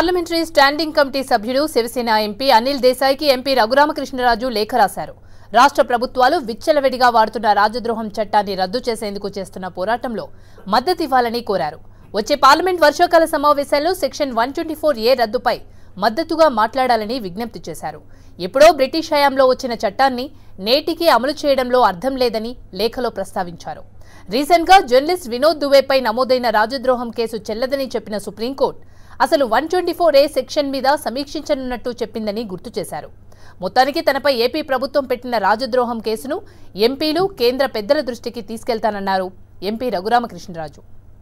parliamentary standing committee సభ్యుడు Shiv Sena MP Anil దేశాయ్కి MP Raghu Rama Krishna Raju లేఖ రాశారు రాష్ట్ర ప్రభుత్వాలు విచ్చలవిడిగా వాడుతున్న రాజద్రోహం చట్టాన్ని రద్దు చేసేందుకు చేస్తున్న పోరాటంలో మద్దతు ఇవ్వాలని కోరారు వచ్చే పార్లమెంట్ వర్షాకాల సమావేశాల్లో section one twenty four A రద్దుపై మద్దతుగా మాట్లాడాలని విజ్ఞప్తి చేశారు ఎప్పుడో బ్రిటిష్ హయాంలో వచ్చిన చట్టాన్ని నేటికి అమలు చేయడంలో అర్థం లేదని లేఖలో ప్రస్తావించారు రీసెంట్ గా జర్నలిస్ట్ వినోద్ దువేపై నమోదైన రాజద్రోహం కేసు చెల్లదని చెప్పిన సుప్రీంకోర్టు అసలు one twenty four A section మీద సమీక్షించనున్నట్టు చెప్పిందని గుర్తు చేశారు మొత్తానికి తనపై ఏపీ ప్రభుత్వం పెట్టిన రాజద్రోహం కేసును ఎంపీలు కేంద్ర పెద్దల దృష్టికి తీసుకెళ్తానన్నారు ఎంపీ రఘురామకృష్ణరాజు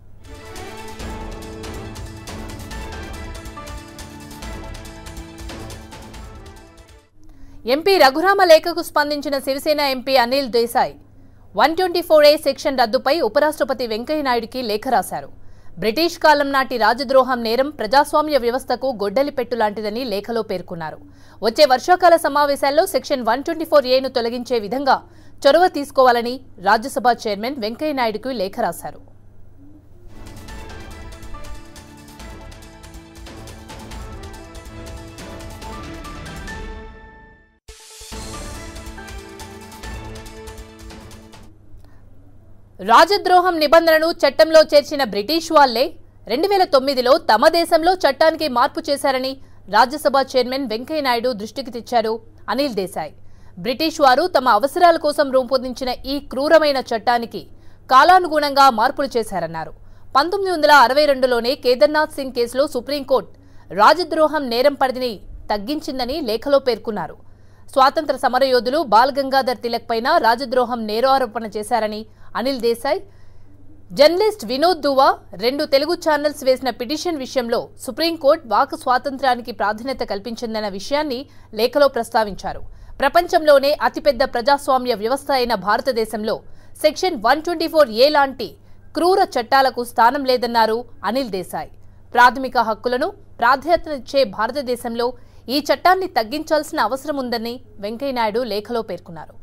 ఎంపీ రఘురామ లేఖకు స్పందించిన Shiv Sena MP Anil Desai one twenty four A section రద్దుపై ఉపరాష్ట్రపతి వెంకయ్యనాయుడికి లేఖ రాశారు బ్రిటిష్ కాలం నాటి రాజద్రోహం నేరం ప్రజాస్వామ్య వ్యవస్థకు గొడ్డలి పెట్టు లాంటిదని లేఖలో పేర్కొన్నారు వచ్చే వర్షాకాల సమావేశాల్లో సెక్షన్ వన్ ట్వంటీ ఫోర్ ఏను తొలగించే విధంగా చొరవ తీసుకోవాలని రాజ్యసభ చైర్మన్ వెంకయ్యనాయుడుకు లేఖ రాశారు రాజద్రోహం నిబంధనను చట్టంలో చేర్చిన బ్రిటిష్ వాళ్లే రెండు వేల తొమ్మిదిలో తమ దేశంలో చట్టానికి మార్పు చేశారని రాజ్యసభ చైర్మన్ వెంకయ్యనాయుడు దృష్టికి తెచ్చారు అనిల్ దేశాయ్ బ్రిటిష్ వారు తమ అవసరాల కోసం రూపొందించిన ఈ క్రూరమైన చట్టానికి కాలానుగుణంగా మార్పులు చేశారన్నారు పంతొమ్మిది వందల అరవై రెండులోనే కేదార్నాథ్ సింగ్ కేసులో సుప్రీంకోర్టు రాజద్రోహం నేరం పరిధిని తగ్గించిందని లేఖలో పేర్కొన్నారు స్వాతంత్ర సమరయోధులు బాల్ గంగాధర్ తిలక్ పైన రాజద్రోహం నేరారోపణ చేశారని అనిల్ దేశాయ్ జర్నలిస్ట్ వినోద్ దువా రెండు తెలుగు ఛానల్స్ వేసిన పిటిషన్ విషయంలో సుప్రీంకోర్టు వాక్ స్వాతంత్ర్యానికి ప్రాధాన్యత కల్పించిందన్న విషయాన్ని లేఖలో ప్రస్తావించారు ప్రపంచంలోనే అతిపెద్ద ప్రజాస్వామ్య వ్యవస్థ అయిన భారతదేశంలో section one twenty four A లాంటి క్రూర చట్టాలకు స్థానం లేదన్నారు అనిల్ దేశాయ్ ప్రాథమిక హక్కులను ప్రాధాన్యతనిచ్చే భారతదేశంలో ఈ చట్టాన్ని తగ్గించాల్సిన అవసరం ఉందని వెంకయ్యనాయుడు లేఖలో పేర్కొన్నారు